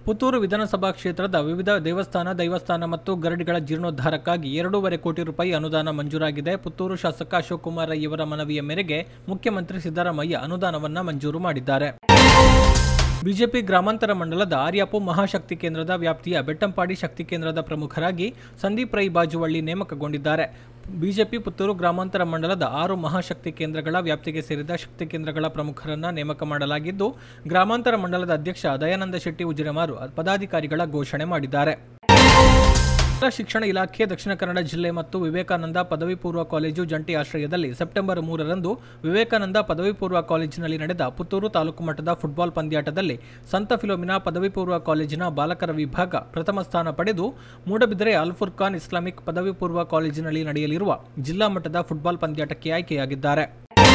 ಪುತ್ತೂರು ವಿಧಾನಸಭಾ ಕ್ಷೇತ್ರದ ವಿವಿಧ ದೇವಸ್ಥಾನ ದೈವಸ್ಥಾನ ಮತ್ತು ಗರಡಿಗಳ ಜೀರ್ಣೋದ್ಧಾರಕ್ಕಾಗಿ ಎರಡೂವರೆ ಕೋಟಿ ರೂಪಾಯಿ ಅನುದಾನ ಮಂಜೂರಾಗಿದೆ ಪುತ್ತೂರು ಶಾಸಕ ಅಶೋಕ್ ಕುಮಾರ್ ರೈ ಇವರ ಮನವಿಯ ಮೇರೆಗೆ ಮುಖ್ಯಮಂತ್ರಿ ಸಿದ್ದರಾಮಯ್ಯ ಅನುದಾನವನ್ನ ಮಂಜೂರು ಮಾಡಿದ್ದಾರೆ ಬಿಜೆಪಿ ಗ್ರಾಮಾಂತರ ಮಂಡಲದ ಆರ್ಯಾಪು ಮಹಾಶಕ್ತಿ ಕೇಂದ್ರದ ವ್ಯಾಪ್ತಿಯ ಬೆಟ್ಟಂಪಾಡಿ ಶಕ್ತಿ ಕೇಂದ್ರದ ಪ್ರಮುಖರಾಗಿ ಸಂದೀಪ್ ರೈ ಬಾಜುವಳ್ಳಿ ನೇಮಕಗೊಂಡಿದ್ದಾರೆ ಬಿಜೆಪಿ ಪುತ್ತೂರು ಗ್ರಾಮಾಂತರ ಮಂಡಲದ ಆರು ಮಹಾಶಕ್ತಿ ಕೇಂದ್ರಗಳ ವ್ಯಾಪ್ತಿಗೆ ಸೇರಿದ ಶಕ್ತಿ ಕೇಂದ್ರಗಳ ಪ್ರಮುಖರನ್ನ ನೇಮಕ ಮಾಡಲಾಗಿದ್ದು ಗ್ರಾಮಾಂತರ ಮಂಡಲದ ಅಧ್ಯಕ್ಷ ದಯಾನಂದ ಶೆಟ್ಟಿ ಉಜಿರೆಮಾರು ಪದಾಧಿಕಾರಿಗಳ ಘೋಷಣೆ ಮಾಡಿದ್ದಾರೆ ಕೇಂದ್ರ ಶಿಕ್ಷಣ ಇಲಾಖೆ ದಕ್ಷಿಣ ಕನ್ನಡ ಜಿಲ್ಲೆ ಮತ್ತು ವಿವೇಕಾನಂದ ಪದವಿ ಪೂರ್ವ ಕಾಲೇಜು ಜಂಟಿ ಆಶ್ರಯದಲ್ಲಿ ಸೆಪ್ಟೆಂಬರ್ ಮೂರರಂದು ವಿವೇಕಾನಂದ ಪದವಿ ಪೂರ್ವ ಕಾಲೇಜಿನಲ್ಲಿ ನಡೆದ ಪುತ್ತೂರು ತಾಲೂಕು ಮಟ್ಟದ ಫುಟ್ಬಾಲ್ ಪಂದ್ಯಾಟದಲ್ಲಿ ಸಂತ ಫಿಲೋಮಿನಾ ಪದವಿ ಪೂರ್ವ ಕಾಲೇಜಿನ ಬಾಲಕರ ವಿಭಾಗ ಪ್ರಥಮ ಸ್ಥಾನ ಪಡೆದು ಮೂಡಬಿದರೆ ಅಲ್ಫುರ್ ಖಾನ್ ಇಸ್ಲಾಮಿಕ್ ಪದವಿ ಪೂರ್ವ ಕಾಲೇಜಿನಲ್ಲಿ ನಡೆಯಲಿರುವ ಜಿಲ್ಲಾ ಮಟ್ಟದ ಫುಟ್ಬಾಲ್ ಪಂದ್ಯಾಟಕ್ಕೆ ಆಯ್ಕೆಯಾಗಿದ್ದಾರೆ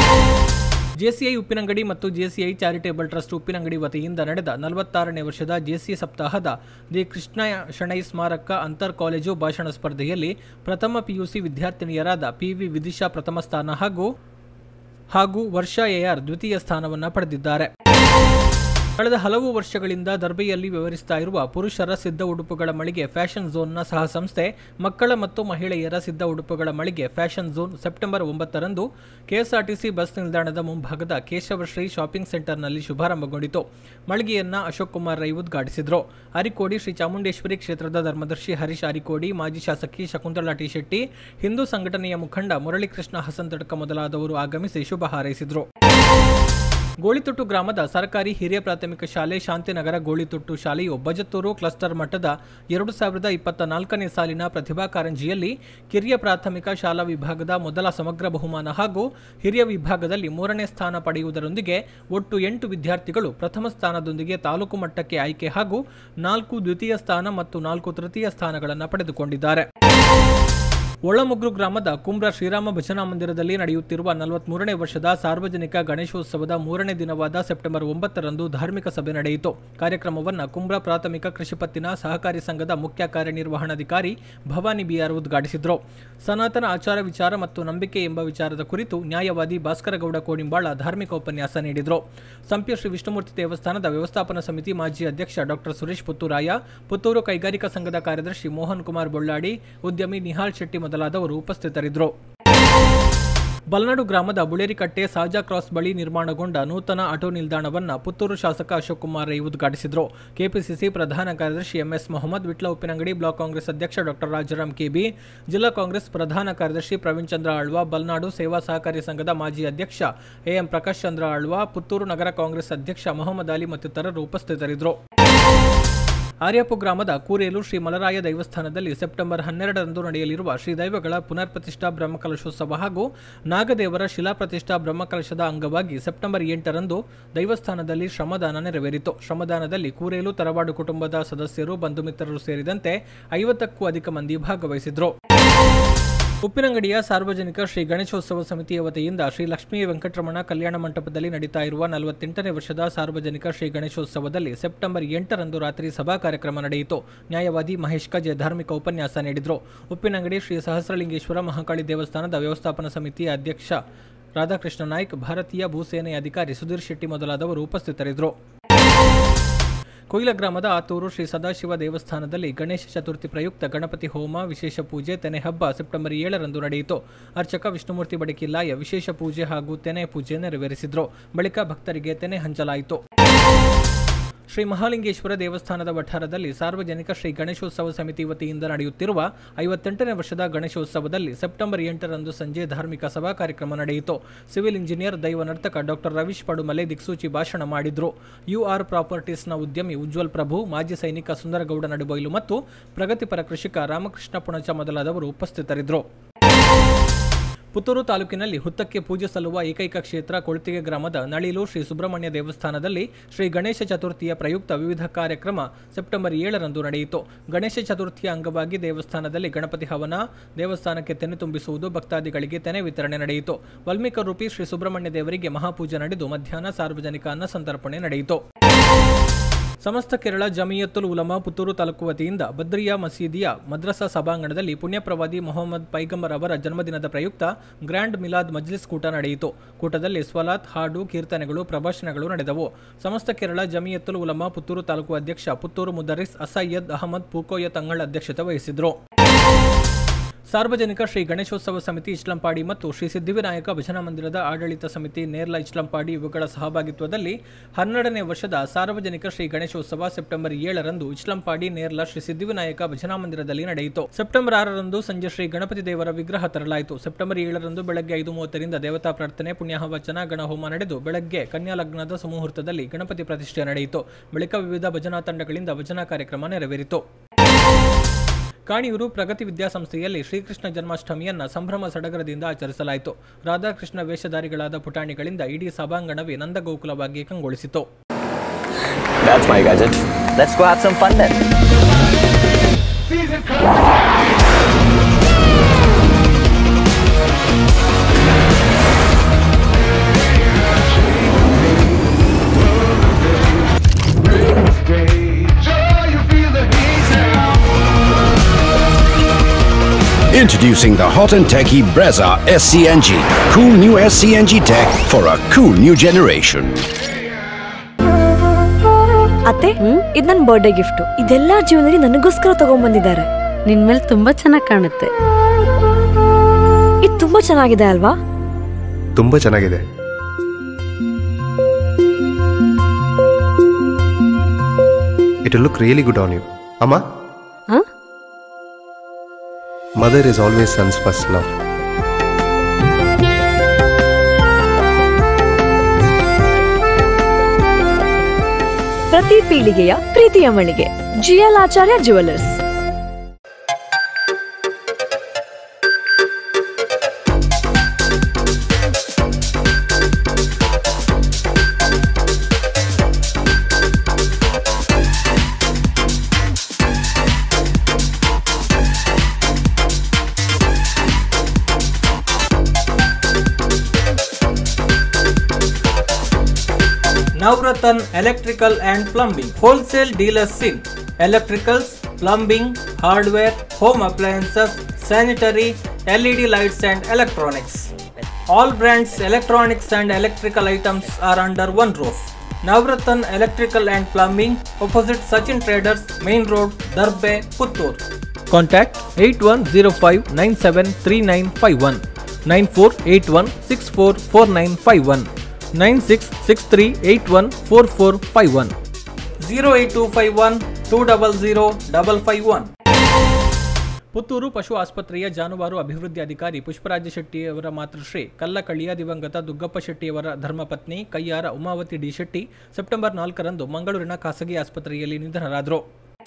ಜೆಸಿಐ ಉಪ್ಪಿನಂಗಡಿ ಮತ್ತು ಜೆಸಿಐ ಚಾರಿಟೇಬಲ್ ಟ್ರಸ್ಟ್ ಉಪ್ಪಿನಂಗಡಿ ವತಿಯಿಂದ ನಡೆದ ನಲವತ್ತಾರನೇ ವರ್ಷದ ಜೆಸಿ ಸಪ್ತಾಹದ ದಿ ಕೃಷ್ಣ ಶಣೈ ಸ್ಮಾರಕ ಅಂತರ್ ಕಾಲೇಜು ಭಾಷಣ ಸ್ಪರ್ಧೆಯಲ್ಲಿ ಪ್ರಥಮ ಪಿಯುಸಿ ವಿದ್ಯಾರ್ಥಿನಿಯರಾದ ಪಿವಿ ವಿದಿಶಾ ಪ್ರಥಮ ಸ್ಥಾನ ಹಾಗೂ ಹಾಗೂ ವರ್ಷಾ ಎಆರ್ ದ್ವಿತೀಯ ಸ್ಥಾನವನ್ನು ಪಡೆದಿದ್ದಾರೆ ಕಳೆದ ಹಲವು ವರ್ಷಗಳಿಂದ ದರ್ಬೆಯಲ್ಲಿ ವ್ಯವಹರಿಸ್ತಾ ಇರುವ ಪುರುಷರ ಸಿದ್ಧ ಉಡುಪುಗಳ ಮಳಿಗೆ ಫ್ಯಾಷನ್ ಝೋನ್ನ ಸಹ ಸಂಸ್ಥೆ ಮಕ್ಕಳ ಮತ್ತು ಮಹಿಳೆಯರ ಸಿದ್ಧ ಉಡುಪುಗಳ ಮಳಿಗೆ ಫ್ಯಾಷನ್ ಝೋನ್ ಸೆಪ್ಟೆಂಬರ್ ಒಂಬತ್ತರಂದು ಕೆಎಸ್ಆರ್ಟಿಸಿ ಬಸ್ ನಿಲ್ದಾಣದ ಮುಂಭಾಗದ ಕೇಶವಶ್ರೀ ಶಾಪಿಂಗ್ ಸೆಂಟರ್ನಲ್ಲಿ ಶುಭಾರಂಭಗೊಂಡಿತು ಮಳಿಗೆಯನ್ನ ಅಶೋಕ್ ಕುಮಾರ್ ರೈ ಉದ್ಘಾಟಿಸಿದರು ಅರಿಕೋಡಿ ಶ್ರೀ ಚಾಮುಂಡೇಶ್ವರಿ ಕ್ಷೇತ್ರದ ಧರ್ಮದರ್ಶಿ ಹರೀಶ್ ಅರಿಕೋಡಿ ಮಾಜಿ ಶಾಸಕಿ ಶಕುಂತಲಾ ಟಿ ಶೆಟ್ಟಿ ಹಿಂದೂ ಸಂಘಟನೆಯ ಮುಖಂಡ ಮುರಳೀಕೃಷ್ಣ ಹಸಂತಡ್ಕ ಮೊದಲಾದವರು ಆಗಮಿಸಿ ಶುಭ ಹಾರೈಸಿದರು ಗೋಳಿತೊಟ್ಟು ಗ್ರಾಮದ ಸರ್ಕಾರಿ ಹಿರಿಯ ಪ್ರಾಥಮಿಕ ಶಾಲೆ ಶಾಂತಿನಗರ ಗೋಳಿತೊಟ್ಟು ಶಾಲೆಯು ಬಜತ್ತೂರು ಕ್ಲಸ್ಟರ್ ಮಟ್ಟದ ಎರಡು ಸಾವಿರದ ಇಪ್ಪತ್ತ ನಾಲ್ಕನೇ ಸಾಲಿನ ಪ್ರತಿಭಾ ಕಾರಂಜಿಯಲ್ಲಿ ಕಿರಿಯ ಪ್ರಾಥಮಿಕ ಶಾಲಾ ವಿಭಾಗದ ಮೊದಲ ಸಮಗ್ರ ಬಹುಮಾನ ಹಾಗೂ ಹಿರಿಯ ವಿಭಾಗದಲ್ಲಿ ಮೂರನೇ ಸ್ಥಾನ ಪಡೆಯುವುದರೊಂದಿಗೆ ಒಟ್ಟು ಎಂಟು ವಿದ್ಯಾರ್ಥಿಗಳು ಪ್ರಥಮ ಸ್ಥಾನದೊಂದಿಗೆ ತಾಲೂಕು ಮಟ್ಟಕ್ಕೆ ಆಯ್ಕೆ ಹಾಗೂ ನಾಲ್ಕು ದ್ವಿತೀಯ ಸ್ಥಾನ ಮತ್ತು ನಾಲ್ಕು ತೃತೀಯ ಸ್ಥಾನಗಳನ್ನು ಪಡೆದುಕೊಂಡಿದ್ದಾರೆ ಒಳಮುಗ್ರು ಗ್ರಾಮದ ಕುಂಬ್ರ ಶ್ರೀರಾಮ ಭಜನಾ ಮಂದಿರದಲ್ಲಿ ನಡೆಯುತ್ತಿರುವ ನಲವತ್ಮೂರನೇ ವರ್ಷದ ಸಾರ್ವಜನಿಕ ಗಣೇಶೋತ್ಸವದ ಮೂರನೇ ದಿನವಾದ ಸೆಪ್ಟೆಂಬರ್ ಒಂಬತ್ತರಂದು ಧಾರ್ಮಿಕ ಸಭೆ ನಡೆಯಿತು ಕಾರ್ಯಕ್ರಮವನ್ನು ಕುಂಬ್ರ ಪ್ರಾಥಮಿಕ ಕೃಷಿ ಪತ್ತಿನ ಸಹಕಾರಿ ಸಂಘದ ಮುಖ್ಯ ಕಾರ್ಯನಿರ್ವಹಣಾಧಿಕಾರಿ ಭವಾನಿ ಬಿಆರ್ ಉದ್ಘಾಟಿಸಿದರು ಸನಾತನ ಆಚಾರ ವಿಚಾರ ಮತ್ತು ನಂಬಿಕೆ ಎಂಬ ವಿಚಾರದ ಕುರಿತು ನ್ಯಾಯವಾದಿ ಭಾಸ್ಕರಗೌಡ ಕೋಡಿಂಬಾಳ ಧಾರ್ಮಿಕ ಉಪನ್ಯಾಸ ನೀಡಿದರು ಸಂಪ್ಯ ಶ್ರೀ ವಿಷ್ಣುಮೂರ್ತಿ ದೇವಸ್ಥಾನದ ವ್ಯವಸ್ಥಾಪನಾ ಸಮಿತಿ ಮಾಜಿ ಅಧ್ಯಕ್ಷ ಡಾಕ್ಟರ್ ಸುರೇಶ್ ಪುತ್ತೂರಾಯ ಪುತ್ತೂರು ಕೈಗಾರಿಕಾ ಸಂಘದ ಕಾರ್ಯದರ್ಶಿ ಮೋಹನ್ ಕುಮಾರ್ ಬೊಳ್ಳಾಡಿ ಉದ್ಯಮಿ ನಿಹಾಲ್ ಶೆಟ್ಟಿ ಮೊದಲಾದವರು ಉಪಸ್ಥಿತರಿದ್ದರು ಬಲ್ನಾಡು ಗ್ರಾಮದ ಬುಳೇರಿಕಟ್ಟೆ ಸಾಜಾ ಕ್ರಾಸ್ ಬಳಿ ನಿರ್ಮಾಣಗೊಂಡ ನೂತನ ಆಟೋ ನಿಲ್ದಾಣವನ್ನು ಪುತ್ತೂರು ಶಾಸಕ ಅಶೋಕ್ ಕುಮಾರ್ ರೈ ಉದ್ಘಾಟಿಸಿದರು ಕೆಪಿಸಿಸಿ ಪ್ರಧಾನ ಕಾರ್ಯದರ್ಶಿ ಎಂಎಸ್ ಮೊಹಮ್ಮದ್ ವಿಟ್ಲ ಉಪ್ಪಿನಂಗಡಿ ಬ್ಲಾಕ್ ಕಾಂಗ್ರೆಸ್ ಅಧ್ಯಕ್ಷ ಡಾಕ್ಟರ್ ರಾಜಾರಾಮ್ ಕೆಬಿ ಜಿಲ್ಲಾ ಕಾಂಗ್ರೆಸ್ ಪ್ರಧಾನ ಕಾರ್ಯದರ್ಶಿ ಪ್ರವೀಣ್ ಚಂದ್ರ ಆಳ್ವ ಬಲ್ನಾಡು ಸೇವಾ ಸಹಕಾರಿ ಸಂಘದ ಮಾಜಿ ಅಧ್ಯಕ್ಷ ಎಎಂ ಪ್ರಕಾಶ್ ಚಂದ್ರ ಆಳ್ವ ಪುತ್ತೂರು ನಗರ ಕಾಂಗ್ರೆಸ್ ಅಧ್ಯಕ್ಷ ಮೊಹಮ್ಮದ್ ಅಲಿ ಮತ್ತಿತರರು ಉಪಸ್ಥಿತರಿದ್ದರು ಆರ್ಯಾಪು ಗ್ರಾಮದ ಕೂರೇಲು ಶ್ರೀ ಮಲರಾಯ ದೈವಸ್ಥಾನದಲ್ಲಿ ಸೆಪ್ಟೆಂಬರ್ ಹನ್ನೆರಡರಂದು ನಡೆಯಲಿರುವ ಶ್ರೀ ದೈವಗಳ ಪುನರ್ಪ್ರತಿಷ್ಠಾ ಬ್ರಹ್ಮಕಲಶೋತ್ಸವ ಹಾಗೂ ನಾಗದೇವರ ಶಿಲಾಪ್ರತಿಷ್ಠಾ ಬ್ರಹ್ಮಕಲಶದ ಅಂಗವಾಗಿ ಸೆಪ್ಟೆಂಬರ್ ಎಂಟರಂದು ದೈವಸ್ಥಾನದಲ್ಲಿ ಶ್ರಮದಾನ ನೆರವೇರಿತು ಶ್ರಮದಾನದಲ್ಲಿ ಕೂರೇಲು ತರವಾಡು ಕುಟುಂಬದ ಸದಸ್ಯರು ಬಂಧು ಮಿತ್ರರು ಸೇರಿದಂತೆ ಐವತ್ತಕ್ಕೂ ಅಧಿಕ ಮಂದಿ ಭಾಗವಹಿಸಿದ್ರು ಉಪ್ಪಿನಂಗಡಿಯ ಸಾರ್ವಜನಿಕ ಶ್ರೀ ಗಣೇಶೋತ್ಸವ ಸಮಿತಿಯ ವತಿಯಿಂದ ಶ್ರೀ ಲಕ್ಷ್ಮೀ ವೆಂಕಟರಮಣ ಕಲ್ಯಾಣ ಮಂಟಪದಲ್ಲಿ ನಡೀತಾ ಇರುವ ನಲವತ್ತೆಂಟನೇ ವರ್ಷದ ಸಾರ್ವಜನಿಕ ಶ್ರೀ ಗಣೇಶೋತ್ಸವದಲ್ಲಿ ಸೆಪ್ಟೆಂಬರ್ ಎಂಟರಂದು ರಾತ್ರಿ ಸಭಾ ಕಾರ್ಯಕ್ರಮ ನಡೆಯಿತು ನ್ಯಾಯವಾದಿ ಮಹೇಶ್ ಕಜೆ ಧಾರ್ಮಿಕ ಉಪನ್ಯಾಸ ನೀಡಿದರು ಉಪ್ಪಿನಂಗಡಿ ಶ್ರೀ ಸಹಸ್ರಲಿಂಗೇಶ್ವರ ಮಹಾಕಾಳಿ ದೇವಸ್ಥಾನದ ವ್ಯವಸ್ಥಾಪನಾ ಸಮಿತಿಯ ಅಧ್ಯಕ್ಷ ರಾಧಾಕೃಷ್ಣ ನಾಯ್ಕ್ ಭಾರತೀಯ ಭೂಸೇನೆಯ ಅಧಿಕಾರಿ ಸುಧೀರ್ ಶೆಟ್ಟಿ ಮೊದಲಾದವರು ಉಪಸ್ಥಿತರಿದ್ದರು ಕೊಯ್ಲ ಗ್ರಾಮದ ಆತೂರು ಶ್ರೀ ಸದಾಶಿವ ದೇವಸ್ಥಾನದಲ್ಲಿ ಗಣೇಶ ಚತುರ್ಥಿ ಪ್ರಯುಕ್ತ ಗಣಪತಿ ಹೋಮ ವಿಶೇಷ ಪೂಜೆ ತೆನೆ ಹಬ್ಬ ಸೆಪ್ಟೆಂಬರ್ ಏಳರಂದು ನಡೆಯಿತು ಅರ್ಚಕ ವಿಷ್ಣುಮೂರ್ತಿ ಬಡಕಿಲ್ಲಾಯ ವಿಶೇಷ ಪೂಜೆ ಹಾಗೂ ತೆನೆ ಪೂಜೆ ನೆರವೇರಿಸಿದ್ರು ಬಳಿಕ ಭಕ್ತರಿಗೆ ತೆನೆ ಹಂಚಲಾಯಿತು ಶ್ರೀ ಮಹಾಲಿಂಗೇಶ್ವರ ದೇವಸ್ಥಾನದ ವಠಾರದಲ್ಲಿ ಸಾರ್ವಜನಿಕ ಶ್ರೀ ಗಣೇಶೋತ್ಸವ ಸಮಿತಿ ವತಿಯಿಂದ ನಡೆಯುತ್ತಿರುವ ಐವತ್ತೆಂಟನೇ ವರ್ಷದ ಗಣೇಶೋತ್ಸವದಲ್ಲಿ ಸೆಪ್ಟೆಂಬರ್ ಎಂಟರಂದು ಸಂಜೆ ಧಾರ್ಮಿಕ ಸಭಾ ಕಾರ್ಯಕ್ರಮ ನಡೆಯಿತು ಸಿವಿಲ್ ಇಂಜಿನಿಯರ್ ದೈವ ನರ್ತಕ ಡಾಕ್ಟರ್ ರವೀಶ್ ಪಡುಮಲೆ ದಿಕ್ಸೂಚಿ ಭಾಷಣ ಮಾಡಿದ್ರು ಯುಆರ್ ಪ್ರಾಪರ್ಟೀಸ್ನ ಉದ್ಯಮಿ ಉಜ್ವಲ್ ಪ್ರಭು ಮಾಜಿ ಸೈನಿಕ ಸುಂದರಗೌಡ ನಡುಬೈಲು ಮತ್ತು ಪ್ರಗತಿಪರ ಕೃಷಿಕ ರಾಮಕೃಷ್ಣ ಪುಣಚ ಮೊದಲಾದವರು ಉಪಸ್ಥಿತರಿದ್ದರು ಪುತ್ತೂರು ತಾಲೂಕಿನಲ್ಲಿ ಹುತ್ತಕ್ಕೆ ಪೂಜೆ ಸಲ್ಲುವ ಏಕೈಕ ಕ್ಷೇತ್ರ ಕೊಳ್ತಿಗೆ ಗ್ರಾಮದ ನಳಿಲು ಶ್ರೀ ಸುಬ್ರಹ್ಮಣ್ಯ ದೇವಸ್ಥಾನದಲ್ಲಿ ಶ್ರೀ ಗಣೇಶ ಚತುರ್ಥಿಯ ಪ್ರಯುಕ್ತ ವಿವಿಧ ಕಾರ್ಯಕ್ರಮ ಸೆಪ್ಟೆಂಬರ್ ಏಳರಂದು ನಡೆಯಿತು ಗಣೇಶ ಚತುರ್ಥಿಯ ಅಂಗವಾಗಿ ದೇವಸ್ಥಾನದಲ್ಲಿ ಗಣಪತಿ ಹವನ ದೇವಸ್ಥಾನಕ್ಕೆ ತೆನೆ ತುಂಬಿಸುವುದು ಭಕ್ತಾದಿಗಳಿಗೆ ತೆನೆ ವಿತರಣೆ ನಡೆಯಿತು ವಾಲ್ಮೀಕ ರೂಪಿ ಶ್ರೀ ಸುಬ್ರಹ್ಮಣ್ಯ ದೇವರಿಗೆ ಮಹಾಪೂಜೆ ನಡೆದು ಮಧ್ಯಾಹ್ನ ಸಾರ್ವಜನಿಕ ಅನ್ನ ಸಂತರ್ಪಣೆ ನಡೆಯಿತು ಸಮಸ್ತ ಕೇರಳ ಜಮಿಯತ್ತುಲ್ ಉಲಮಾ ಪುತ್ತೂರು ತಾಲೂಕು ವತಿಯಿಂದ ಬದ್ರಿಯಾ ಮಸೀದಿಯ ಮದ್ರಸಾ ಸಭಾಂಗಣದಲ್ಲಿ ಪುಣ್ಯಪ್ರವಾದಿ ಮೊಹಮ್ಮದ್ ಪೈಗಂಬರ್ ಅವರ ಜನ್ಮದಿನದ ಪ್ರಯುಕ್ತ ಗ್ರ್ಯಾಂಡ್ ಮಿಲಾದ್ ಮಜ್ಲಿಸ್ ಕೂಟ ನಡೆಯಿತು ಕೂಟದಲ್ಲಿ ಸ್ವಲಾತ್ ಹಾಡು ಕೀರ್ತನೆಗಳು ಪ್ರಭಾಷಣಗಳು ನಡೆದವು ಸಮಸ್ತ ಕೇರಳ ಜಮಿಯತ್ತುಲ್ ಉಲಮಾ ಪುತ್ತೂರು ತಾಲೂಕು ಅಧ್ಯಕ್ಷ ಪುತ್ತೂರು ಮುದರಿಸ್ ಅಸಯ್ಯದ್ ಅಹಮದ್ ಪೂಕೋಯ ತಂಗಳ್ ಅಧ್ಯಕ್ಷತೆ ವಹಿಸಿದ್ರು ಸಾರ್ವಜನಿಕ ಶ್ರೀ ಗಣೇಶೋತ್ಸವ ಸಮಿತಿ ಇಸ್ಲಾಂಪಾಡಿ ಮತ್ತು ಶ್ರೀ ಸಿದ್ಧಿವಿನಾಯಕ ಭಜನಾ ಮಂದಿರದ ಆಡಳಿತ ಸಮಿತಿ ನೇರ್ಲ ಇಸ್ಲಾಂಪಾಡಿ ಇವುಗಳ ಸಹಭಾಗಿತ್ವದಲ್ಲಿ ಹನ್ನೆರಡನೇ ವರ್ಷದ ಸಾರ್ವಜನಿಕ ಶ್ರೀ ಗಣೇಶೋತ್ಸವ ಸೆಪ್ಟೆಂಬರ್ ಏಳರಂದು ಇಸ್ಲಾಂಪಾಡಿ ನೇರ್ಲ ಶ್ರೀ ಸಿದ್ಧಿವಿನಾಯಕ ಭಜನಾ ಮಂದಿರದಲ್ಲಿ ನಡೆಯಿತು ಸೆಪ್ಟೆಂಬರ್ ಆರರಂದು ಸಂಜೆ ಶ್ರೀ ಗಣಪತಿ ದೇವರ ವಿಗ್ರಹ ತರಲಾಯಿತು ಸೆಪ್ಟೆಂಬರ್ ಏಳರಂದು ಬೆಳಗ್ಗೆ ಐದು ಮೂವತ್ತರಿಂದ ದೇವತಾ ಪ್ರಾರ್ಥನೆ ಪುಣ್ಯಹವಚನ ಗಣಹೋಮ ನಡೆದು ಬೆಳಗ್ಗೆ ಕನ್ಯಾ ಲಗ್ನದ ಸುಮುಹೂರ್ತದಲ್ಲಿ ಗಣಪತಿ ಪ್ರತಿಷ್ಠೆ ನಡೆಯಿತು ಬಳಿಕ ವಿವಿಧ ಭಜನಾ ತಂಡಗಳಿಂದ ಭಜನಾ ಕಾರ್ಯಕ್ರಮ ನೆರವೇರಿತು ಕಾಣಿಯೂರು ಪ್ರಗತಿ ವಿದ್ಯಾಸಂಸ್ಥೆಯಲ್ಲಿ ಶ್ರೀಕೃಷ್ಣ ಜನ್ಮಾಷ್ಟಮಿಯನ್ನ ಸಂಭ್ರಮ ಸಡಗರದಿಂದ ಆಚರಿಸಲಾಯಿತು ರಾಧಾಕೃಷ್ಣ ವೇಷಧಾರಿಗಳಾದ ಪುಟಾಣಿಗಳಿಂದ ಇಡೀ ಸಭಾಂಗಣವೇ ನಂದಗೋಕುಲವಾಗಿ ಕಂಗೊಳಿಸಿತು That's my gadget. Let's go have some fun then. Introducing the hot and techy Brezza SCNG. Cool new SCNG tech for a cool new generation. ಅತ್ತೆ ಇದು ನನ್ನ ಬರ್ಡೇ ಗಿಫ್ಟ್ ಇದೆಲ್ಲ ಜೀವನದಲ್ಲಿ ನನಗೋಸ್ಕರ ತಗೊಂಡ್ಬಂದಿದ್ದಾರೆ ನಿನ್ ಮೇಲೆ ತುಂಬಾ ಚೆನ್ನಾಗಿ ಕಾಣುತ್ತೆ ಇದು ತುಂಬಾ ಚೆನ್ನಾಗಿದೆ ಅಲ್ವಾ ತುಂಬ ಚೆನ್ನಾಗಿದೆ it look really good on you ಅಮ್ಮ ಹ? Mother is always son's first love ಪ್ರತಿ ಪೀಳಿಗೆಯ ಪ್ರೀತಿಯ ಮಳಿಗೆ G L Acharya jewellers Navratan electrical and plumbing wholesale dealers in electricals plumbing hardware home appliances sanitary LED lights and electronics all brands electronics and electrical items are under one roof Navratan electrical and plumbing opposite Sachin traders main road Darbe Puttur contact eight one zero five nine seven three nine five one nine four eight one six four four nine five one nine six six three eight one four four five one zero eight two five one two double zero double five one Puttur ಪಶು ಆಸ್ಪತ್ರೆಯ ಜಾನುವಾರು ಅಭಿವೃದ್ಧಿ ಅಧಿಕಾರಿ ಪುಷ್ಪರಾಜ ಶೆಟ್ಟಿಯವರ ಮಾತೃಶ್ರೀ ಕಲ್ಲಕಳ್ಳಿಯ ದಿವಂಗತ ದುಗ್ಗಪ್ಪ ಶೆಟ್ಟಿಯವರ ಧರ್ಮಪತ್ನಿ ಕೈಯಾರ Umavathi D Shetty September ನಾಲ್ಕರಂದು ಮಂಗಳೂರಿನ ಖಾಸಗಿ ಆಸ್ಪತ್ರೆಯಲ್ಲಿ ನಿಧನರಾದರು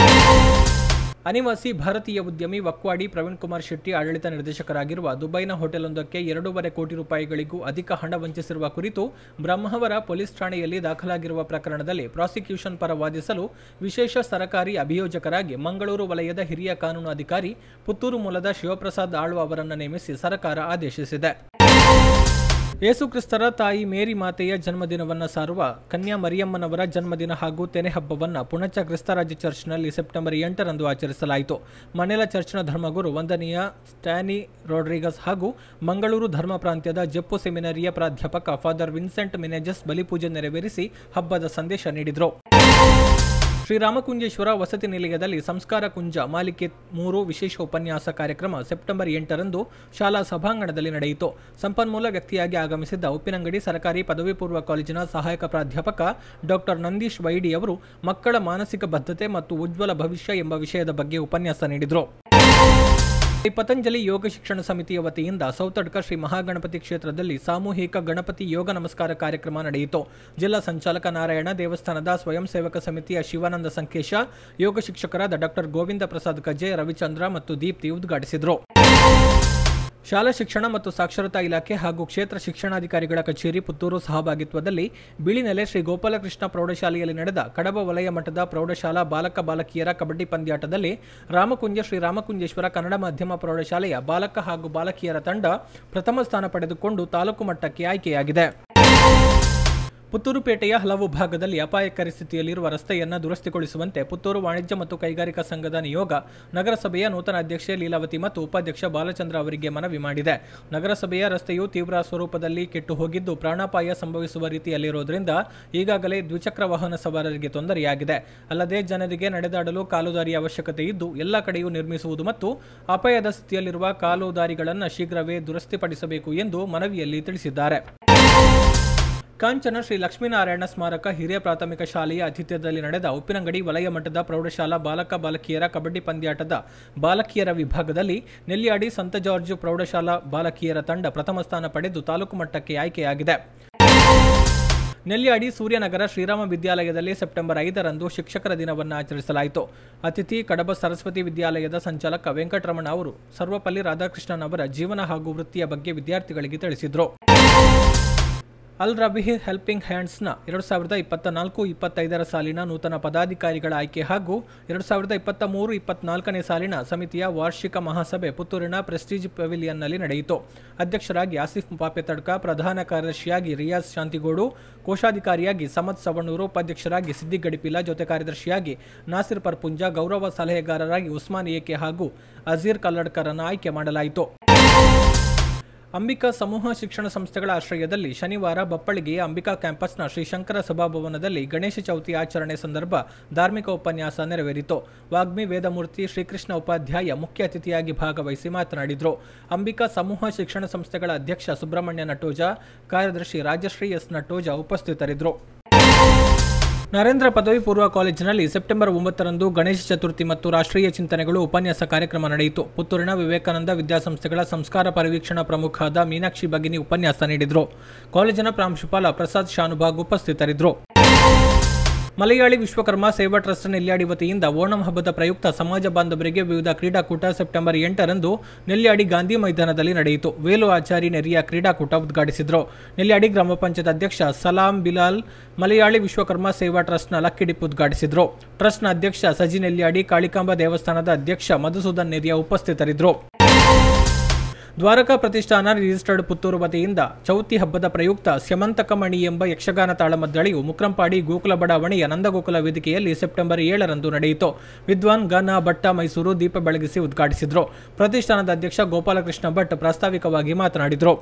ಅನಿವಾಸಿ ಭಾರತೀಯ ಉದ್ಯಮಿ ವಕ್ವಾಡಿ ಪ್ರವೀಣ್ ಕುಮಾರ್ ಶೆಟ್ಟಿ ಆಡಳಿತ ನಿರ್ದೇಶಕರಾಗಿರುವ ದುಬೈನ ಹೋಟೆಲೊಂದಕ್ಕೆ ಎರಡೂವರೆ ಕೋಟಿ ರೂಪಾಯಿಗಳಿಗೂ ಅಧಿಕ ಹಣ ವಂಚಿಸಿರುವ ಕುರಿತು ಬ್ರಹ್ಮಾವರ ಪೊಲೀಸ್ ಠಾಣೆಯಲ್ಲಿ ದಾಖಲಾಗಿರುವ ಪ್ರಕರಣದಲ್ಲಿ ಪ್ರಾಸಿಕ್ಯೂಷನ್ ಪರ ವಾದಿಸಲು ವಿಶೇಷ ಸರಕಾರಿ ಅಭಿಯೋಜಕರಾಗಿ ಮಂಗಳೂರು ವಲಯದ ಹಿರಿಯ ಕಾನೂನು ಅಧಿಕಾರಿ ಪುತ್ತೂರು ಮೂಲದ ಶಿವಪ್ರಸಾದ್ ಆಳ್ವ ಅವರನ್ನು ನೇಮಿಸಿ ಸರ್ಕಾರ ಆದೇಶಿಸಿದೆ ಯೇಸುಕ್ರಿಸ್ತರ ತಾಯಿ ಮೇರಿ ಮಾತೆಯ ಜನ್ಮದಿನವನ್ನು ಸಾರುವ ಕನ್ಯಾ ಮರಿಯಮ್ಮನವರ ಜನ್ಮದಿನ ಹಾಗೂ ತೆನೆ ಹಬ್ಬವನ್ನು ಪುಣಚ ಕ್ರಿಸ್ತರಾಜ ಚರ್ಚ್ನಲ್ಲಿ ಸೆಪ್ಟೆಂಬರ್ ಎಂಟರಂದು ಆಚರಿಸಲಾಯಿತು ಮನೆಲ ಚರ್ಚ್ನ ಧರ್ಮಗುರು ವಂದನೀಯ ಸ್ಟ್ಯಾನಿ ರೋಡ್ರಿಗಸ್ ಹಾಗೂ ಮಂಗಳೂರು ಧರ್ಮ ಪ್ರಾಂತ್ಯದ ಜಪ್ಪು ಸೆಮಿನರಿಯ ಪ್ರಾಧ್ಯಾಪಕ ಫಾದರ್ ವಿನ್ಸೆಂಟ್ ಮಿನೆಜಸ್ ಬಲಿಪೂಜೆ ನೆರವೇರಿಸಿ ಹಬ್ಬದ ಸಂದೇಶ ನೀಡಿದರು ಶ್ರೀರಾಮಕುಂಜೇಶ್ವರ ವಸತಿ ನಿಲಯದಲ್ಲಿ ಸಂಸ್ಕಾರ ಕುಂಜ ಮಾಲಿಕೆ ಮೂರು ವಿಶೇಷ ಉಪನ್ಯಾಸ ಕಾರ್ಯಕ್ರಮ ಸೆಪ್ಟೆಂಬರ್ ಎಂಟರಂದು ಶಾಲಾ ಸಭಾಂಗಣದಲ್ಲಿ ನಡೆಯಿತು ಸಂಪನ್ಮೂಲ ವ್ಯಕ್ತಿಯಾಗಿ ಆಗಮಿಸಿದ್ದ ಉಪ್ಪಿನಂಗಡಿ ಸರ್ಕಾರಿ ಪದವಿ ಪೂರ್ವ ಕಾಲೇಜಿನ ಸಹಾಯಕ ಪ್ರಾಧ್ಯಾಪಕ ಡಾಕ್ಟರ್ ನಂದೀಶ್ ವೈಡಿ ಅವರು ಮಕ್ಕಳ ಮಾನಸಿಕ ಬದ್ಧತೆ ಮತ್ತು ಉಜ್ವಲ ಭವಿಷ್ಯ ಎಂಬ ವಿಷಯದ ಬಗ್ಗೆ ಉಪನ್ಯಾಸ ನೀಡಿದರು ಶ್ರೀ ಪತಂಜಲಿ ಯೋಗ ಶಿಕ್ಷಣ ಸಮಿತಿಯ ವತಿಯಿಂದ ಸೌತಡ್ಕ ಶ್ರೀ ಮಹಾಗಣಪತಿ ಕ್ಷೇತ್ರದಲ್ಲಿ ಸಾಮೂಹಿಕ ಗಣಪತಿ ಯೋಗ ನಮಸ್ಕಾರ ಕಾರ್ಯಕ್ರಮ ನಡೆಯಿತು ಜಿಲ್ಲಾ ಸಂಚಾಲಕ ನಾರಾಯಣ ದೇವಸ್ಥಾನದ ಸ್ವಯಂ ಸೇವಕ ಸಮಿತಿಯ ಶಿವಾನಂದ ಸಂಕೇಶ ಯೋಗ ಶಿಕ್ಷಕರಾದ ಡಾಕ್ಟರ್ ಗೋವಿಂದ ಪ್ರಸಾದ್ ಕಜೆ ರವಿಚಂದ್ರ ಮತ್ತು ದೀಪ್ತಿ ಉದ್ಘಾಟಿಸಿದರು ಶಾಲಾ ಶಿಕ್ಷಣ ಮತ್ತು ಸಾಕ್ಷರತಾ ಇಲಾಖೆ ಹಾಗೂ ಕ್ಷೇತ್ರ ಶಿಕ್ಷಣಾಧಿಕಾರಿಗಳ ಕಚೇರಿ ಪುತ್ತೂರು ಸಹಭಾಗಿತ್ವದಲ್ಲಿ ಬಿಳಿನೆಲೆ ಶ್ರೀ ಗೋಪಾಲಕೃಷ್ಣ ಪ್ರೌಢಶಾಲೆಯಲ್ಲಿ ನಡೆದ ಕಡಬ ವಲಯ ಮಟ್ಟದ ಪ್ರೌಢಶಾಲಾ ಬಾಲಕ ಬಾಲಕಿಯರ ಕಬಡ್ಡಿ ಪಂದ್ಯಾಟದಲ್ಲಿ ರಾಮಕುಂಜ ಶ್ರೀ ರಾಮಕುಂಜೇಶ್ವರ ಕನ್ನಡ ಮಾಧ್ಯಮ ಪ್ರೌಢಶಾಲೆಯ ಬಾಲಕ ಹಾಗೂ ಬಾಲಕಿಯರ ತಂಡ ಪ್ರಥಮ ಸ್ಥಾನ ಪಡೆದುಕೊಂಡು ತಾಲೂಕು ಮಟ್ಟಕ್ಕೆ ಆಯ್ಕೆಯಾಗಿದೆ ಪುತ್ತೂರು ಪೇಟೆಯ ಹಲವು ಭಾಗದಲ್ಲಿ ಅಪಾಯಕಾರಿ ಸ್ಥಿತಿಯಲ್ಲಿರುವ ರಸ್ತೆಯನ್ನು ದುರಸ್ತಿಗೊಳಿಸುವಂತೆ ಪುತ್ತೂರು ವಾಣಿಜ್ಯ ಮತ್ತು ಕೈಗಾರಿಕಾ ಸಂಘದ ನಿಯೋಗ ನಗರಸಭೆಯ ನೂತನ ಅಧ್ಯಕ್ಷೆ ಲೀಲಾವತಿ ಮತ್ತು ಉಪಾಧ್ಯಕ್ಷ ಬಾಲಚಂದ್ರ ಅವರಿಗೆ ಮನವಿ ಮಾಡಿದೆ ನಗರಸಭೆಯ ರಸ್ತೆಯು ತೀವ್ರ ಸ್ವರೂಪದಲ್ಲಿ ಕೆಟ್ಟು ಹೋಗಿದ್ದು ಪ್ರಾಣಾಪಾಯ ಸಂಭವಿಸುವ ರೀತಿಯಲ್ಲಿರುವುದರಿಂದ ಈಗಾಗಲೇ ದ್ವಿಚಕ್ರ ವಾಹನ ಸವಾರರಿಗೆ ತೊಂದರೆಯಾಗಿದೆ ಅಲ್ಲದೆ ಜನರಿಗೆ ನಡೆದಾಡಲು ಕಾಲುದಾರಿಯ ಅವಶ್ಯಕತೆ ಇದ್ದು ಎಲ್ಲ ಕಡೆಯೂ ನಿರ್ಮಿಸುವುದು ಮತ್ತು ಅಪಾಯದ ಸ್ಥಿತಿಯಲ್ಲಿರುವ ಕಾಲುದಾರಿಗಳನ್ನು ಶೀಘ್ರವೇ ದುರಸ್ತಿಪಡಿಸಬೇಕು ಎಂದು ಮನವಿಯಲ್ಲಿ ತಿಳಿಸಿದ್ದಾರೆ ಕಾಂಚನ ಶ್ರೀ ಲಕ್ಷ್ಮೀನಾರಾಯಣ ಸ್ಮಾರಕ ಹಿರಿಯ ಪ್ರಾಥಮಿಕ ಶಾಲೆಯ ಆತಿಥ್ಯದಲ್ಲಿ ನಡೆದ ಉಪ್ಪಿನಂಗಡಿ ವಲಯ ಮಟ್ಟದ ಪ್ರೌಢಶಾಲಾ ಬಾಲಕ ಬಾಲಕಿಯರ ಕಬಡ್ಡಿ ಪಂದ್ಯಾಟದ ಬಾಲಕಿಯರ ವಿಭಾಗದಲ್ಲಿ ನೆಲ್ಲಿಯಾಡಿ ಸಂತ ಜಾರ್ಜ್ ಪ್ರೌಢಶಾಲಾ ಬಾಲಕಿಯರ ತಂಡ ಪ್ರಥಮ ಸ್ಥಾನ ಪಡೆದು ತಾಲೂಕು ಮಟ್ಟಕ್ಕೆ ಆಯ್ಕೆಯಾಗಿದೆ ನೆಲ್ಲಿಯಾಡಿ ಸೂರ್ಯನಗರ ಶ್ರೀರಾಮ ವಿದ್ಯಾಲಯದಲ್ಲಿ ಸೆಪ್ಟೆಂಬರ್ ಐದರಂದು ಶಿಕ್ಷಕರ ದಿನವನ್ನು ಆಚರಿಸಲಾಯಿತು ಅತಿಥಿ ಕಡಬ ಸರಸ್ವತಿ ವಿದ್ಯಾಲಯದ ಸಂಚಾಲಕ ವೆಂಕಟರಮಣ ಅವರು ಸರ್ವಪಲ್ಲಿ ರಾಧಾಕೃಷ್ಣನ್ ಅವರ ಜೀವನ ಹಾಗೂ ವೃತ್ತಿಯ ಬಗ್ಗೆ ವಿದ್ಯಾರ್ಥಿಗಳಿಗೆ ತಿಳಿಸಿದರು ಅಲ್ ರಬಿಹಿ ಹೆಲ್ಪಿಂಗ್ ಹ್ಯಾಂಡ್ಸ್ನ ಎರಡು ಸಾವಿರದ ಇಪ್ಪತ್ತ ನಾಲ್ಕು ಇಪ್ಪತ್ತೈದರ ಸಾಲಿನ ನೂತನ ಪದಾಧಿಕಾರಿಗಳ ಆಯ್ಕೆ ಹಾಗೂ ಎರಡು ಸಾವಿರದ ಇಪ್ಪತ್ತ ಮೂರು ಇಪ್ಪತ್ನಾಲ್ಕನೇ ಸಾಲಿನ ಸಮಿತಿಯ ವಾರ್ಷಿಕ ಮಹಾಸಭೆ ಪುತ್ತೂರಿನ ಪ್ರೆಸ್ಟೀಜ್ ಪೆವಿಲಿಯನ್ನಲ್ಲಿ ನಡೆಯಿತು ಅಧ್ಯಕ್ಷರಾಗಿ ಆಸಿಫ್ ಪಾಪೆತಡ್ಕ ಪ್ರಧಾನ ಕಾರ್ಯದರ್ಶಿಯಾಗಿ ರಿಯಾಜ್ ಶಾಂತಿಗೋಡು ಕೋಶಾಧಿಕಾರಿಯಾಗಿ ಸಮದ್ ಸವಣೂರು ಉಪಾಧ್ಯಕ್ಷರಾಗಿ ಸಿದ್ದಿ ಗಡಿಪಿಲ ಜೊತೆ ಕಾರ್ಯದರ್ಶಿಯಾಗಿ ನಾಸಿರ್ ಪರ್ಪುಂಜ ಗೌರವ ಸಲಹೆಗಾರರಾಗಿ ಉಸ್ಮಾನ್ ಏಕೆ ಹಾಗೂ ಅಜೀರ್ ಕಲ್ಲಡ್ಕರನ್ನು ಆಯ್ಕೆ ಮಾಡಲಾಯಿತು ಅಂಬಿಕಾ ಸಮೂಹ ಶಿಕ್ಷಣ ಸಂಸ್ಥೆಗಳ ಆಶ್ರಯದಲ್ಲಿ ಶನಿವಾರ ಬಪ್ಪಳಿಗೆಯ ಅಂಬಿಕಾ ಕ್ಯಾಂಪಸ್ನ ಶ್ರೀ ಶಂಕರ ಸಭಾಭವನದಲ್ಲಿ ಗಣೇಶ ಚೌತಿ ಆಚರಣೆ ಸಂದರ್ಭ ಧಾರ್ಮಿಕ ಉಪನ್ಯಾಸ ನೆರವೇರಿತು ವಾಗ್ಮಿ ವೇದಮೂರ್ತಿ ಶ್ರೀಕೃಷ್ಣ ಉಪಾಧ್ಯಾಯ ಮುಖ್ಯ ಅತಿಥಿಯಾಗಿ ಭಾಗವಹಿಸಿ ಮಾತನಾಡಿದರು ಅಂಬಿಕಾ ಸಮೂಹ ಶಿಕ್ಷಣ ಸಂಸ್ಥೆಗಳ ಅಧ್ಯಕ್ಷ ಸುಬ್ರಹ್ಮಣ್ಯ ನಟೋಜ ಕಾರ್ಯದರ್ಶಿ ರಾಜಶ್ರೀ ಎಸ್ ನಟೋಜ ಉಪಸ್ಥಿತರಿದ್ದರು ನರೇಂದ್ರ ಪದವಿ ಪೂರ್ವ ಕಾಲೇಜಿನಲ್ಲಿ ಸೆಪ್ಟೆಂಬರ್ ಒಂಬತ್ತರಂದು ಗಣೇಶ ಚತುರ್ಥಿ ಮತ್ತು ರಾಷ್ಟ್ರೀಯ ಚಿಂತನೆಗಳು ಉಪನ್ಯಾಸ ಕಾರ್ಯಕ್ರಮ ನಡೆಯಿತು ಪುತ್ತೂರಿನ ವಿವೇಕಾನಂದ ವಿದ್ಯಾಸಂಸ್ಥೆಗಳ ಸಂಸ್ಕಾರ ಪರಿವೀಕ್ಷಣಾ ಪ್ರಮುಖಾದ ಮೀನಾಕ್ಷಿ ಭಗಿನಿ ಉಪನ್ಯಾಸ ನೀಡಿದರು ಕಾಲೇಜಿನ ಪ್ರಾಂಶುಪಾಲ ಪ್ರಸಾದ್ ಶಾನುಭಾಗ್ ಉಪಸ್ಥಿತರಿದ್ದರು ಮಲಯಾಳಿ ವಿಶ್ವಕರ್ಮ ಸೇವಾ ಟ್ರಸ್ಟ್ ನೆಲ್ಯಾಡಿ ವತಿಯಿಂದ ಓಣಂ ಹಬ್ಬದ ಪ್ರಯುಕ್ತ ಸಮಾಜ ಬಾಂಧವರಿಗೆ ವಿವಿಧ ಕ್ರೀಡಾಕೂಟ ಸೆಪ್ಟೆಂಬರ್ ಎಂಟರಂದು ನೆಲ್ಯಾಡಿ ಗಾಂಧಿ ಮೈದಾನದಲ್ಲಿ ನಡೆಯಿತು ವೇಲು ಆಚಾರಿ ನೆರಿಯ ಕ್ರೀಡಾಕೂಟ ಉದ್ಘಾಟಿಸಿದರು ನೆಲ್ಯಾಡಿ ಗ್ರಾಮ ಪಂಚಾಯತ್ ಅಧ್ಯಕ್ಷ ಸಲಾಂ ಬಿಲಾಲ್ ಮಲಯಾಳಿ ವಿಶ್ವಕರ್ಮ ಸೇವಾ ಟ್ರಸ್ಟ್ನ ಲಕ್ಕಿಡಿಪ್ ಉದ್ಘಾಟಿಸಿದರು ಟ್ರಸ್ಟ್ನ ಅಧ್ಯಕ್ಷ ಸಜಿ ನೆಲ್ಯಾಡಿ ಕಾಳಿಕಾಂಬ ದೇವಸ್ಥಾನದ ಅಧ್ಯಕ್ಷ ಮಧುಸೂದನ್ ನೆರಿಯ ಉಪಸ್ಥಿತರಿದ್ದರು ದ್ವಾರಕಾ ಪ್ರತಿಷ್ಠಾನ ರಿಜಿಸ್ಟರ್ಡ್ ಪುತ್ತೂರು ವತಿಯಿಂದ ಚೌತಿ ಹಬ್ಬದ ಪ್ರಯುಕ್ತ ಸ್ಯಮಂತಕಮಣಿ ಎಂಬ ಯಕ್ಷಗಾನ ತಾಳಮದ್ದಳೆಯು ಮುಕ್ರಂಪಾಡಿ ಗೋಕುಲ ಬಡಾವಣೆಯ ನಂದಗೋಕುಲ ವೇದಿಕೆಯಲ್ಲಿ ಸೆಪ್ಟೆಂಬರ್ ಏಳರಂದು ನಡೆಯಿತು ವಿದ್ವಾನ್ ಗಾನ ಭಟ್ಟ ಮೈಸೂರು ದೀಪ ಬೆಳಗಿಸಿ ಉದ್ಘಾಟಿಸಿದರು ಪ್ರತಿಷ್ಠಾನದ ಅಧ್ಯಕ್ಷ ಗೋಪಾಲಕೃಷ್ಣ ಭಟ್ ಪ್ರಾಸ್ತಾವಿಕವಾಗಿ ಮಾತನಾಡಿದರು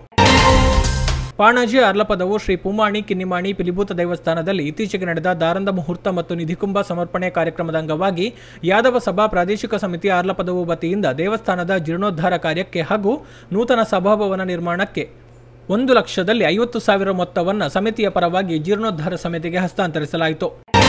ಪಾಣಾಜಿ ಅರ್ಲಪದವು ಶ್ರೀ ಪುಮಾಣಿ ಕಿನ್ನಿಮಾಣಿ ಪಿಲಿಭೂತ ದೇವಸ್ಥಾನದಲ್ಲಿ ಇತ್ತೀಚೆಗೆ ನಡೆದ ದಾರಂದ ಮುಹೂರ್ತ ಮತ್ತು ನಿಧಿಕುಂಭ ಸಮರ್ಪಣೆ ಕಾರ್ಯಕ್ರಮದ ಅಂಗವಾಗಿ ಯಾದವ ಸಭಾ ಪ್ರಾದೇಶಿಕ ಸಮಿತಿ ಆರ್ಲಪದವು ವತಿಯಿಂದ ದೇವಸ್ಥಾನದ ಜೀರ್ಣೋದ್ಧಾರ ಕಾರ್ಯಕ್ಕೆ ಹಾಗೂ ನೂತನ ಸಭಾಭವನ ನಿರ್ಮಾಣಕ್ಕೆ ಒಂದು ಲಕ್ಷದಲ್ಲಿ ಐವತ್ತು ಸಾವಿರ ಮೊತ್ತವನ್ನು ಸಮಿತಿಯ ಪರವಾಗಿ ಜೀರ್ಣೋದ್ಧಾರ ಸಮಿತಿಗೆ ಹಸ್ತಾಂತರಿಸಲಾಯಿತು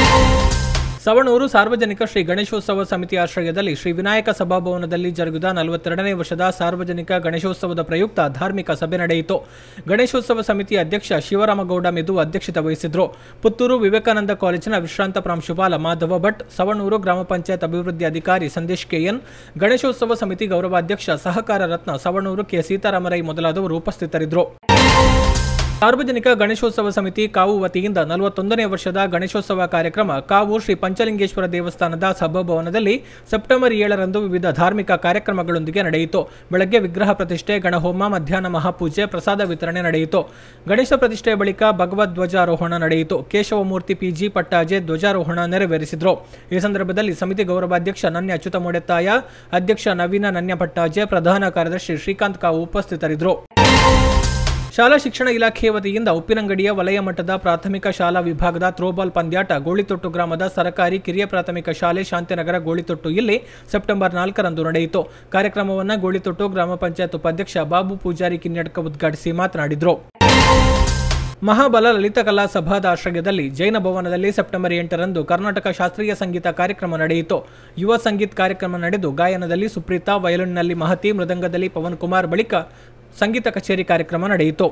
ಸವಣೂರು ಸಾರ್ವಜನಿಕ ಶ್ರೀ ಗಣೇಶೋತ್ಸವ ಸಮಿತಿ ಆಶ್ರಯದಲ್ಲಿ ಶ್ರೀ ವಿನಾಯಕ ಸಭಾಭವನದಲ್ಲಿ ಜರುಗಿದ ನಲವತ್ತೆರಡನೇ ವರ್ಷದ ಸಾರ್ವಜನಿಕ ಗಣೇಶೋತ್ಸವದ ಪ್ರಯುಕ್ತ ಧಾರ್ಮಿಕ ಸಭೆ ನಡೆಯಿತು ಗಣೇಶೋತ್ಸವ ಸಮಿತಿಯ ಅಧ್ಯಕ್ಷ ಶಿವರಾಮಗೌಡ ಮೆದು ಅಧ್ಯಕ್ಷತೆ ವಹಿಸಿದ್ರು ಪುತ್ತೂರು ವಿವೇಕಾನಂದ ಕಾಲೇಜಿನ ವಿಶ್ರಾಂತ ಪ್ರಾಂಶುಪಾಲ ಮಾಧವ ಭಟ್ ಸವಣೂರು ಗ್ರಾಮ ಪಂಚಾಯತ್ ಅಭಿವೃದ್ಧಿ ಅಧಿಕಾರಿ ಸಂದೇಶ್ ಕೆಎನ್ ಗಣೇಶೋತ್ಸವ ಸಮಿತಿ ಗೌರವಾಧ್ಯಕ್ಷ ಸಹಕಾರ ರತ್ನ ಸವಣೂರು ಕೆ ಸೀತಾರಾಮರೈ ಮೊದಲಾದವರು ಉಪಸ್ಥಿತರಿದ್ದರು ಸಾರ್ವಜನಿಕ ಗಣೇಶೋತ್ಸವ ಸಮಿತಿ ಕಾವು ವತಿಯಿಂದ ನಲವತ್ತೊಂದನೇ ವರ್ಷದ ಗಣೇಶೋತ್ಸವ ಕಾರ್ಯಕ್ರಮ ಕಾವು ಶ್ರೀ ಪಂಚಲಿಂಗೇಶ್ವರ ದೇವಸ್ಥಾನದ ಸಭಾಭವನದಲ್ಲಿ ಸೆಪ್ಟೆಂಬರ್ ಏಳರಂದು ವಿವಿಧ ಧಾರ್ಮಿಕ ಕಾರ್ಯಕ್ರಮಗಳೊಂದಿಗೆ ನಡೆಯಿತು ಬೆಳಗ್ಗೆ ವಿಗ್ರಹ ಪ್ರತಿಷ್ಠೆ ಗಣಹೋಮ ಮಧ್ಯಾಹ್ನ ಮಹಾಪೂಜೆ ಪ್ರಸಾದ ವಿತರಣೆ ನಡೆಯಿತು ಗಣೇಶ ಪ್ರತಿಷ್ಠೆಯ ಬಳಿಕ ಭಗವದ್ ಧ್ವಜಾರೋಹಣ ನಡೆಯಿತು ಕೇಶವಮೂರ್ತಿ ಪಿಜಿ ಪಟ್ಟಾಜೆ ಧ್ವಜಾರೋಹಣ ನೆರವೇರಿಸಿದರು ಈ ಸಂದರ್ಭದಲ್ಲಿ ಸಮಿತಿ ಗೌರವಾಧ್ಯಕ್ಷ ನನ್ಯ ಅಚ್ಯುತ ಮೊಡೆತ್ತಾಯ ಅಧ್ಯಕ್ಷ ನವೀನ ನನ್ಯ ಪಟ್ಟಾಜೆ ಪ್ರಧಾನ ಕಾರ್ಯದರ್ಶಿ ಶ್ರೀಕಾಂತ್ ಕಾವು ಉಪಸ್ಥಿತರಿದ್ದರು ಶಾಲಾ ಶಿಕ್ಷಣ ಇಲಾಖೆಯ ವತಿಯಿಂದ ಉಪ್ಪಿನಂಗಡಿಯ ವಲಯ ಮಟ್ಟದ ಪ್ರಾಥಮಿಕ ಶಾಲಾ ವಿಭಾಗದ ಥ್ರೋಬಾಲ್ ಪಂದ್ಯಾಟ ಗೋಳಿತೊಟ್ಟು ಗ್ರಾಮದ ಸರ್ಕಾರಿ ಕಿರಿಯ ಪ್ರಾಥಮಿಕ ಶಾಲೆ ಶಾಂತಿನಗರ ಗೋಳಿತೊಟ್ಟು ಇಲ್ಲಿ ಸೆಪ್ಟೆಂಬರ್ ನಾಲ್ಕರಂದು ನಡೆಯಿತು ಕಾರ್ಯಕ್ರಮವನ್ನು ಗೋಳಿತೊಟ್ಟು ಗ್ರಾಮ ಪಂಚಾಯತ್ ಉಪಾಧ್ಯಕ್ಷ ಬಾಬು ಪೂಜಾರಿ ಕಿನ್ನಡ್ಕ ಉದ್ಘಾಟಿಸಿ ಮಾತನಾಡಿದರು ಮಹಾಬಲ ಲಲಿತಕಲಾ ಸಭಾದ ಆಶ್ರಯದಲ್ಲಿ ಜೈನ ಭವನದಲ್ಲಿ ಸೆಪ್ಟೆಂಬರ್ ಎಂಟರಂದು ಕರ್ನಾಟಕ ಶಾಸ್ತ್ರೀಯ ಸಂಗೀತ ಕಾರ್ಯಕ್ರಮ ನಡೆಯಿತು ಯುವ ಸಂಗೀತ್ ಕಾರ್ಯಕ್ರಮ ನಡೆದು ಗಾಯನದಲ್ಲಿ ಸುಪ್ರೀತಾ ವಯಲಿನ್ನಲ್ಲಿ ಮಹತಿ ಮೃದಂಗದಲ್ಲಿ ಪವನ್ ಕುಮಾರ್ ಬಳಿಕ ಸಂಗೀತ ಕಚೇರಿ ಕಾರ್ಯಕ್ರಮ ನಡೆಯಿತು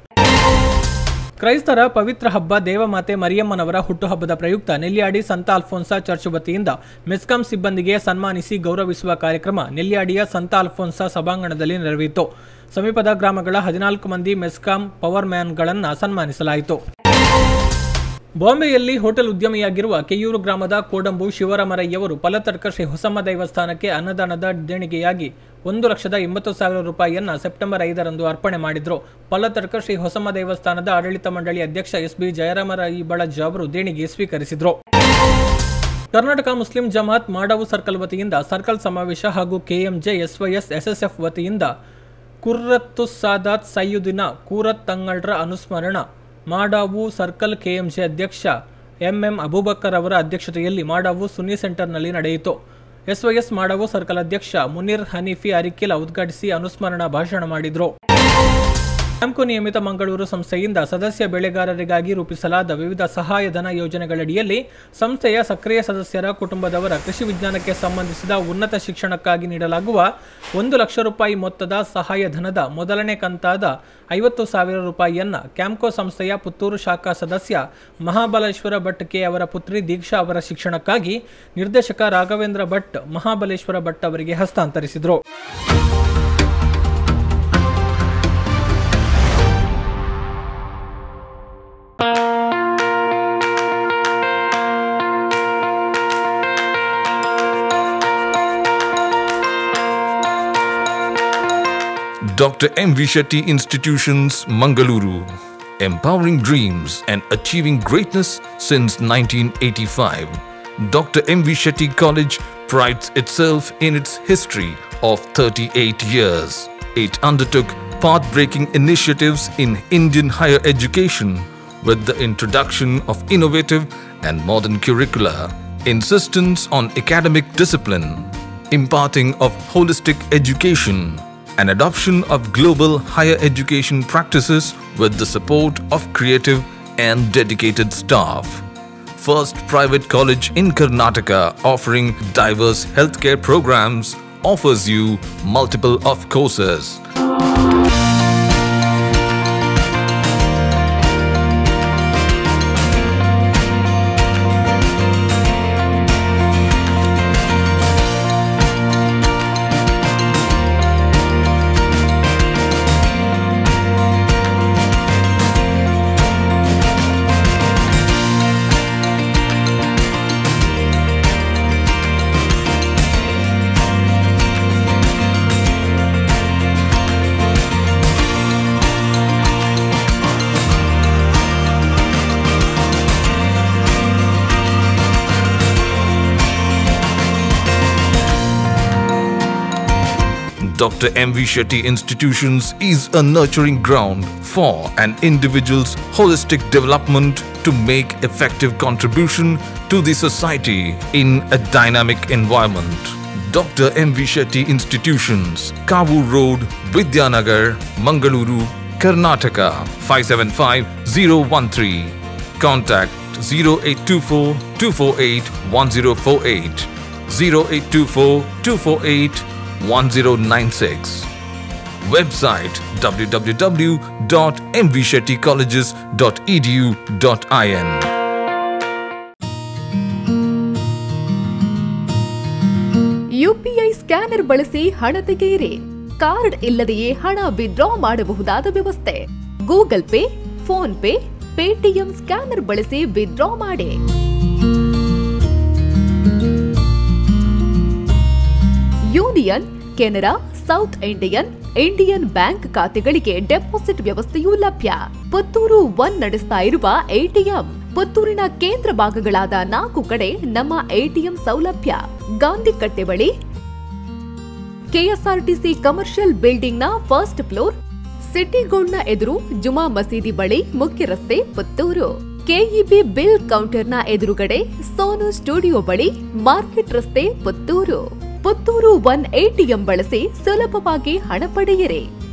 ಕ್ರೈಸ್ತರ ಪವಿತ್ರ ಹಬ್ಬ ದೇವಮಾತೆ ಮರಿಯಮ್ಮನವರ ಹುಟ್ಟುಹಬ್ಬದ ಪ್ರಯುಕ್ತ ನೆಲ್ಯಾಡಿ ಸಂತ ಅಲ್ಫೋನ್ಸಾ ಚರ್ಚ್ ವತಿಯಿಂದ ಮೆಸ್ಕಾಂ ಸಿಬ್ಬಂದಿಗೆ ಸನ್ಮಾನಿಸಿ ಗೌರವಿಸುವ ಕಾರ್ಯಕ್ರಮ ನೆಲ್ಯಾಡಿಯ ಸಂತ ಅಲ್ಫೋನ್ಸಾ ಸಭಾಂಗಣದಲ್ಲಿ ನೆರವೇರಿತು ಸಮೀಪದ ಗ್ರಾಮಗಳ ಹದಿನಾಲ್ಕು ಮಂದಿ ಮೆಸ್ಕಾಂ ಪವರ್ ಮ್ಯಾನ್ಗಳನ್ನು ಸನ್ಮಾನಿಸಲಾಯಿತು ಬಾಂಬೆಯಲ್ಲಿ ಹೋಟೆಲ್ ಉದ್ಯಮಿಯಾಗಿರುವ ಕೆಯೂರು ಗ್ರಾಮದ ಕೋಡಂಬು ಶಿವರಾಮರಯ್ಯವರು ಫಲತರ್ಕ ಶ್ರೀ ಹೊಸಮ್ಮ ದೇವಸ್ಥಾನಕ್ಕೆ ಅನ್ನದಾನದ ದೇಣಿಗೆಯಾಗಿ ಒಂದು ಲಕ್ಷದ ಎಂಬತ್ತು ಸಾವಿರ ರೂಪಾಯಿಯನ್ನ ಸೆಪ್ಟೆಂಬರ್ ಐದರಂದು ಅರ್ಪಣೆ ಮಾಡಿದ್ರು ಫಲತರ್ಕ ಶ್ರೀ ಹೊಸಮ್ಮ ದೇವಸ್ಥಾನದ ಆಡಳಿತ ಮಂಡಳಿ ಅಧ್ಯಕ್ಷ ಎಸ್ ಬಿ ಜಯರಾಮರೈ ಬಳಜ್ ಅವರು ದೇಣಿಗೆ ಸ್ವೀಕರಿಸಿದ್ರು ಕರ್ನಾಟಕ ಮುಸ್ಲಿಂ ಜಮಾತ್ ಮಾಡಾವು ಸರ್ಕಲ್ ವತಿಯಿಂದ ಸರ್ಕಲ್ ಸಮಾವೇಶ ಹಾಗೂ ಕೆಎಂಜೆ ಎಸ್ವೈಎಸ್ ಎಸ್ಎಸ್ಎಫ್ ವತಿಯಿಂದ ಕುರ್ರತ್ತು ಸಾದಾತ್ ಸಯ್ಯುದಿನ ಕೂರತ್ ತಂಗಳ್ರ ಅನುಸ್ಮರಣ ಮಾಡಾವು ಸರ್ಕಲ್ ಕೆಎಂಜೆ ಅಧ್ಯಕ್ಷ ಎಂಎಂ ಅಬೂಬಕ್ಕರ್ ಅವರ ಅಧ್ಯಕ್ಷತೆಯಲ್ಲಿ ಮಾಡಾವು ಸುನ್ನಿ ಸೆಂಟರ್ನಲ್ಲಿ ನಡೆಯಿತು ಎಸ್ವೈಎಸ್ ಮಾಡಾವು ಸರ್ಕಲ್ ಅಧ್ಯಕ್ಷ ಮುನೀರ್ ಹನೀಫಿ ಅರಿಕಿಲ ಉದ್ಘಾಟಿಸಿ ಅನುಸ್ಮರಣಾ ಭಾಷಣ ಮಾಡಿದರು ಬ್ಯಾಂಕು ನಿಯಮಿತ ಮಂಗಳೂರು ಸಂಸ್ಥೆಯಿಂದ ಸದಸ್ಯ ಬೆಳೆಗಾರರಿಗಾಗಿ ರೂಪಿಸಲಾದ ವಿವಿಧ ಸಹಾಯಧನ ಯೋಜನೆಗಳಡಿಯಲ್ಲಿ ಸಂಸ್ಥೆಯ ಸಕ್ರಿಯ ಸದಸ್ಯರ ಕುಟುಂಬದವರ ಕೃಷಿ ವಿಜ್ಞಾನಕ್ಕೆ ಸಂಬಂಧಿಸಿದ ಉನ್ನತ ಶಿಕ್ಷಣಕ್ಕಾಗಿ ನೀಡಲಾಗುವ ಒಂದು ಲಕ್ಷ ರೂಪಾಯಿ ಮೊತ್ತದ ಸಹಾಯಧನದ ಮೊದಲನೇ ಕಂತಾದ ಐವತ್ತು ಸಾವಿರ ರೂಪಾಯಿಯನ್ನ ಕ್ಯಾಂಪ್ಕೋ ಸಂಸ್ಥೆಯ ಪುತ್ತೂರು ಶಾಖಾ ಸದಸ್ಯ ಮಹಾಬಲೇಶ್ವರ ಭಟ್ ಕೆ ಅವರ ಪುತ್ರಿ ದೀಕ್ಷಾ ಅವರ ಶಿಕ್ಷಣಕ್ಕಾಗಿ ನಿರ್ದೇಶಕ ರಾಘವೇಂದ್ರ ಭಟ್ ಮಹಾಬಲೇಶ್ವರ ಭಟ್ ಅವರಿಗೆ ಹಸ್ತಾಂತರಿಸಿದರು Dr. M. V. Shetty Institutions, Mangaluru. Empowering dreams and achieving greatness since 1985. Dr. M. V. Shetty College prides itself in its history of 38 years. It undertook path breaking initiatives in Indian higher education with the introduction of innovative and modern curricula, insistence on academic discipline, imparting of holistic education, and adoption of global higher education practices with the support of creative and dedicated staff. First private college in Karnataka offering diverse healthcare programs offers you multiple of courses. Dr. M. V. Shetty Institutions is a nurturing ground for an individual's holistic development to make effective contribution to the society in a dynamic environment. Dr. M. V. Shetty Institutions, Kavu Road, Vidyanagar, Mangaluru, Karnataka 575013. Contact 0824 248 1048 0824 248 1096. Website www.mvshettycolleges.edu.in. UPI scanner ಬಳಸಿ ಹಣ ತೆಗೆಯಿರಿ card ಇಲ್ಲದೆಯೇ ಹಣ withdraw ಮಾಡಬಹುದಾದ ವ್ಯವಸ್ಥೆ Google pay PhonePe Paytm scanner ಬಳಸಿ withdraw ಮಾಡಿ union Canara South Indian Indian bank ಖಾತೆಗಳಿಗೆ ಡೆಪಾಸಿಟ್ ವ್ಯವಸ್ಥೆಯೂ ಲಭ್ಯ ಪುತ್ತೂರು ಒನ್ ನಡೆಸ್ತಾ ಇರುವ ಎಟಿಎಂ ಪುತ್ತೂರಿನ ಕೇಂದ್ರ ಭಾಗಗಳಾದ ನಾಲ್ಕು ಕಡೆ ನಮ್ಮ ಎಟಿಎಂ ಸೌಲಭ್ಯ ಗಾಂಧಿ ಕಟ್ಟೆ ಬಳಿ ಕೆಎಸ್ಆರ್ಟಿಸಿ ಕಮರ್ಷಿಯಲ್ ಬಿಲ್ಡಿಂಗ್ ನ ಫಸ್ಟ್ ಫ್ಲೋರ್ ಸಿಟಿ ಗೋಲ್ಡ್ನ ಎದುರು ಜುಮಾ ಮಸೀದಿ ಬಳಿ ಮುಖ್ಯ ರಸ್ತೆ ಪುತ್ತೂರು ಕೆಇಬಿ ಬಿಲ್ ಕೌಂಟರ್ನ ಎದುರುಗಡೆ ಸೋನು ಸ್ಟುಡಿಯೋ ಬಳಿ ಮಾರ್ಕೆಟ್ ರಸ್ತೆ ಪುತ್ತೂರು ಪುತ್ತೂರು ಒನ್ ಎಟಿಎಂ ಬಳಸಿ ಸುಲಭವಾಗಿ ಹಣ ಪಡೆಯಿರಿ